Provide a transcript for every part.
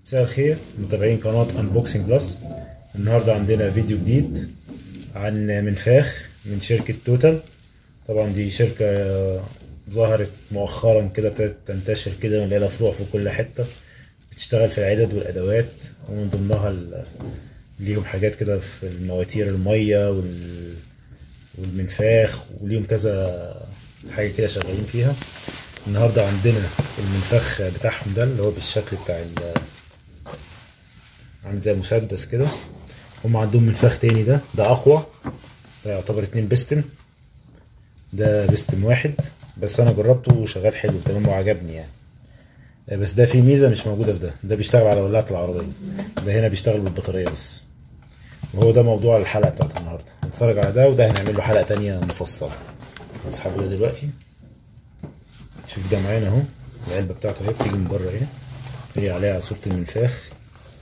مساء الخير متابعين قناة انبوكسنج بلس النهاردة عندنا فيديو جديد عن منفاخ من شركة توتال طبعا دي شركة ظهرت مؤخرا كده ابتدت تنتشر كده ونلاقي لها فروع في كل حتة بتشتغل في العدد والأدوات ومن ضمنها ال- ليهم حاجات كده في المواتير المية وال... والمنفاخ وليهم كذا حاجة كده شغالين فيها النهاردة عندنا المنفاخ بتاعهم ده اللي هو بالشكل بتاع ال عامل زي مسدس كده هم عندهم منفاخ تاني ده ده أقوى ده يعتبر اتنين بستن ده بستن واحد بس أنا جربته وشغال حلو تمام وعجبني يعني بس ده فيه ميزة مش موجودة في ده ده بيشتغل على ولاعة العربية ده هنا بيشتغل بالبطارية بس وهو ده موضوع الحلقة بتاعت النهاردة نتفرج على ده وده هنعمل له حلقة تانية مفصلة اسحبه ده دلوقتي شوف ده معانا اهو العلبة بتاعته اهي بتيجي من بره اهي هي عليها صورة المنفاخ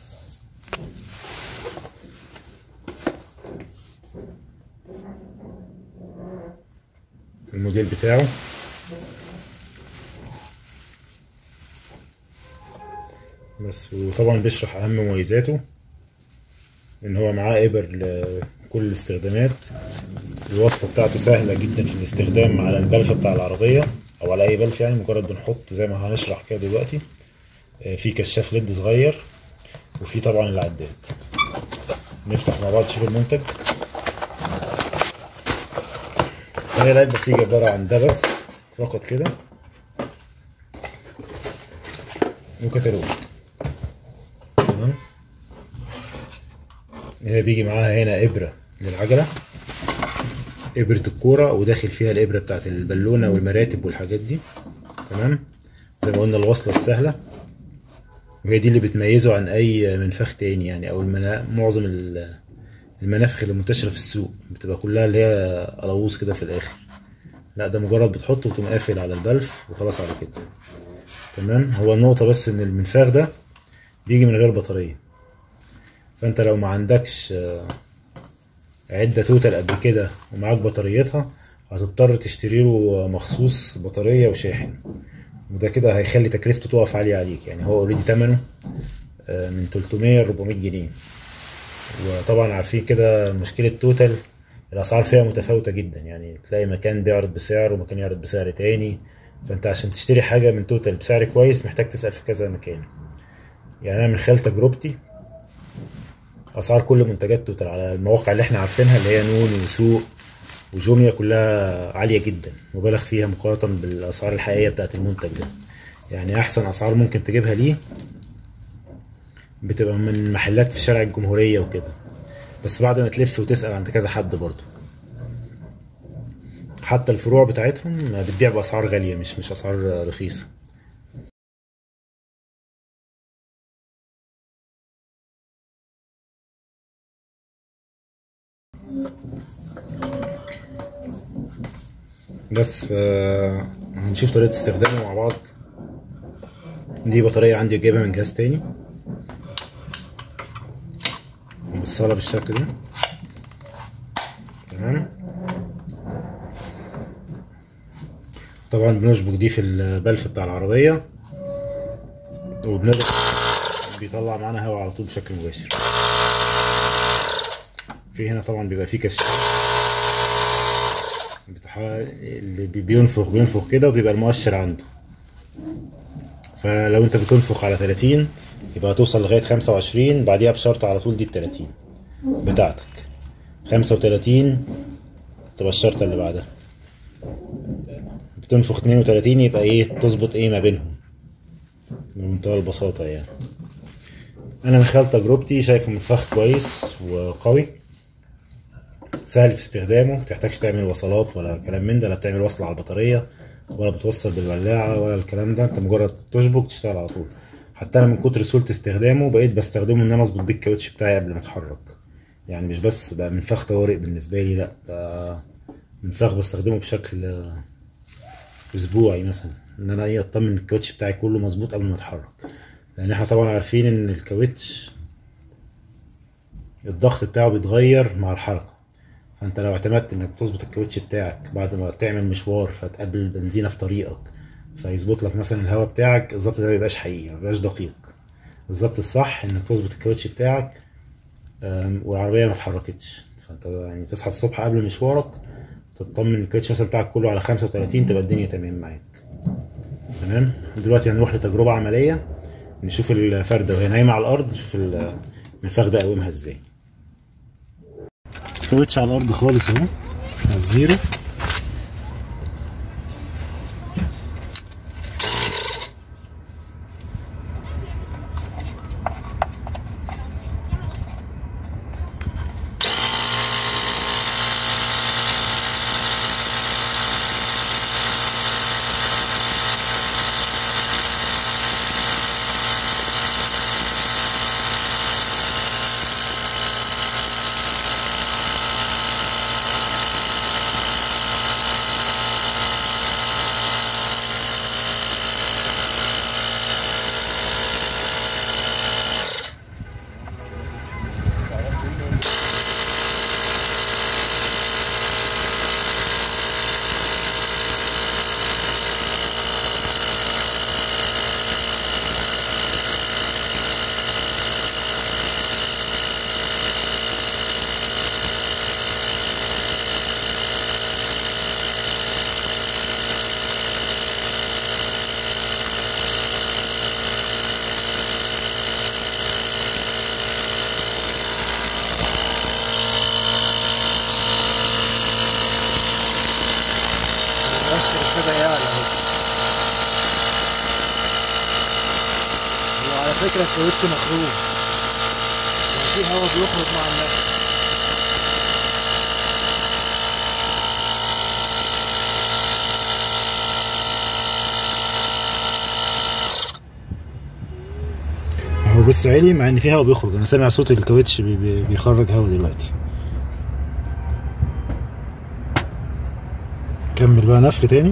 الموديل بتاعه بس وطبعا بيشرح اهم مميزاته ان هو معاه ابر لكل الاستخدامات الوصلة بتاعته سهلة جدا في الاستخدام على البلف بتاع العربية او على اي بلف يعني مجرد بنحط زي ما هنشرح كده دلوقتي آه، في كشاف ليد صغير وفي طبعا العداد نفتح مع بعض نشوف المنتج هي العلبة بتيجي عبارة عن ده بس فقط كده وكتالوج تمام هي بيجي معاها هنا إبرة للعجلة إبرة الكورة وداخل فيها الإبرة بتاعت البالونة والمراتب والحاجات دي تمام زي ما قلنا الوصلة السهلة وهي دي اللي بتميزه عن أي منفخ تاني يعني أو المنا... معظم ال- المنافخ اللي منتشرة في السوق بتبقى كلها اللي هي قلاووز كده في الآخر لا ده مجرد بتحطه وتقوم قافل على البلف وخلاص على كده تمام هو النقطة بس إن المنفاخ ده بيجي من غير بطارية فأنت لو ما عندكش آه، عدة توتال قبل كده ومعاك بطاريتها هتضطر تشتري له مخصوص بطارية وشاحن وده كده هيخلي تكلفته تقف عالية عليك يعني هو اوريدي تمنه آه، من 300 ل 400 جنيه وطبعا عارفين كده مشكلة توتال الأسعار فيها متفاوتة جدا يعني تلاقي مكان بيعرض بسعر ومكان يعرض بسعر تاني فأنت عشان تشتري حاجة من توتال بسعر كويس محتاج تسأل في كذا مكان يعني أنا من خلال تجربتي أسعار كل منتجات توتال على المواقع اللي احنا عارفينها اللي هي نون وسوق وجوميا كلها عالية جدا مبالغ فيها مقارنة بالأسعار الحقيقية بتاعت المنتج ده يعني أحسن أسعار ممكن تجيبها ليه بتبقى من محلات في شارع الجمهورية وكده بس بعد ما تلف وتسأل عند كذا حد برضه حتى الفروع بتاعتهم بتبيع بأسعار غالية مش مش أسعار رخيصة بس ف... هنشوف طريقة استخدامه مع بعض دي بطارية عندي جايبها من جهاز تاني موصلة بالشكل ده تمام طبعا بنشبك دي في البلف بتاع العربية وبنضغط بيطلع معانا هواء على طول بشكل مباشر في هنا طبعا بيبقى فيه كشاف بتاع اللي بي- بينفخ بينفخ كده وبيبقى المؤشر عنده فلو انت بتنفخ على 30 يبقى هتوصل لغاية 25 بعديها بشرطة على طول دي ال 30 بتاعتك 35 تبقى الشرطة اللي بعدها بتنفخ 32 يبقى ايه تظبط ايه ما بينهم بمنتهى البساطة يعني انا من خلال تجربتي شايفه منفخ كويس وقوي سهل في استخدامه متحتاجش تعمل وصلات ولا كلام من ده لا بتعمل وصلة على البطارية ولا بتوصل بالولاعة ولا الكلام ده انت مجرد تشبك تشتغل على طول حتى انا من كتر سهولة استخدامه بقيت بستخدمه ان انا اظبط بيه الكاوتش بتاعي قبل ما اتحرك يعني مش بس بقى منفاخ طوارئ بالنسبة لي لا بقى منفاخ بستخدمه بشكل آه، اسبوعي مثلا ان انا ايه اطمن الكاوتش بتاعي كله مظبوط قبل ما اتحرك لان احنا طبعا عارفين ان الكاوتش الضغط بتاعه بيتغير مع الحركة فانت لو اعتمدت انك تظبط الكاوتش بتاعك بعد ما تعمل مشوار فتقابل بنزينة في طريقك فيظبط لك مثلا الهواء بتاعك الظبط ده مبيبقاش حقيقي مبيبقاش دقيق بالظبط الصح انك تظبط الكاوتش بتاعك آم، والعربيه ما اتحركتش فانت يعني تصحى الصبح قبل مشوارك تطمن الكاوتش مثلا بتاعك كله على 35 تبقى الدنيا تمام معاك تمام دلوقتي هنروح لتجربه عمليه نشوف الفرده وهي نايمه على الارض نشوف ال- المنفخ ده اقومها ازاي الكاوتش على الارض خالص اهو على الزيرو مؤشر ابتدى يعلى اهو هو على فكرة الكاوتش مخروم يعني في هوا بيخرج مع النفس اهو بص عالي مع ان في هوا بيخرج انا سامع صوت الكاوتش بي- بي- بيخرج هوا دلوقتي كمل بقى نفخ تاني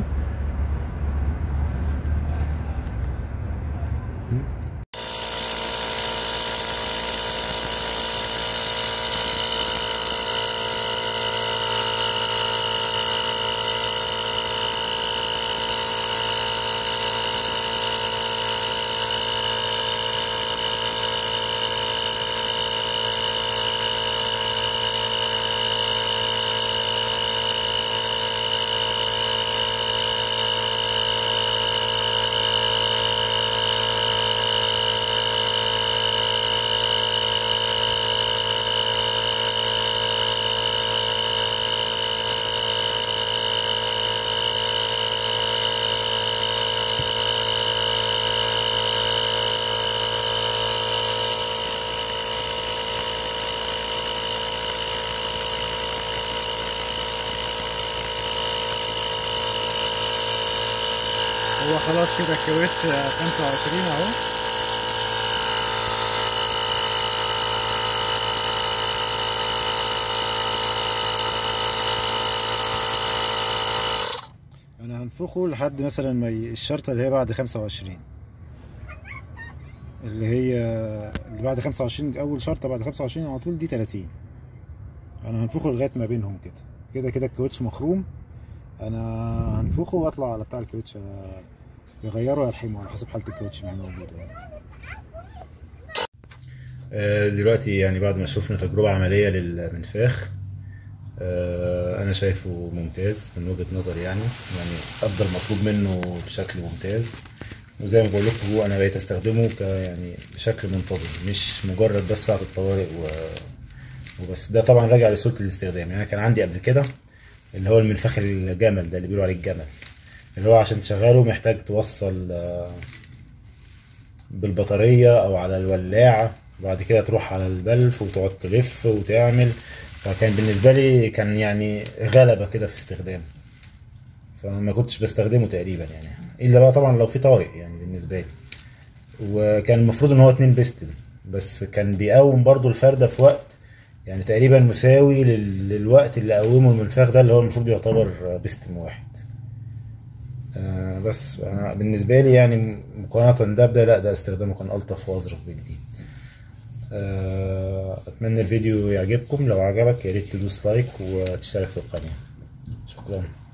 هو خلاص كده الكاوتش 25 اهو انا هنفخه لحد مثلا ما ي- الشرطه اللي هي بعد 25 اللي هي اللي بعد 25 اول شرطه بعد 25 على طول دي 30 انا هنفخه لغايه ما بينهم كده كده كده الكاوتش مخروم انا هنفخه واطلع على بتاع الكاوتش آه، يغيره يلحمه على حسب حاله الكاوتش ما هي موجوده يعني. دلوقتي يعني بعد ما شفنا تجربة عملية للمنفاخ آه، أنا شايفه ممتاز من وجهة نظري يعني يعني أدى المطلوب منه بشكل ممتاز وزي ما بقول لكم هو أنا بقيت أستخدمه ك يعني بشكل منتظم مش مجرد بس ساعة الطوارئ و... وبس ده طبعا راجع لسهولة الاستخدام يعني أنا كان عندي قبل كده اللي هو المنفاخ الجمل ده اللي بيقولوا عليه الجمل اللي هو عشان تشغله محتاج توصل آه، بالبطارية أو على الولاعة وبعد كده تروح على البلف وتقعد تلف وتعمل فكان بالنسبة لي كان يعني غلبة كده في استخدامه فما كنتش بستخدمه تقريبا يعني إلا بقى طبعا لو في طارئ يعني بالنسبة لي وكان المفروض إن هو اتنين بيستم بس كان بيقوم برضو الفردة في وقت يعني تقريبا مساوي لل- للوقت اللي قومه المنفاخ ده اللي هو المفروض يعتبر بيستم واحد آه، بس أنا بالنسبة لي يعني مقارنة ده بده لا ده استخدامه كان ألطف وأظرف بجديد آه، أتمنى الفيديو يعجبكم لو عجبك يا ريت تدوس لايك وتشترك في القناة شكرا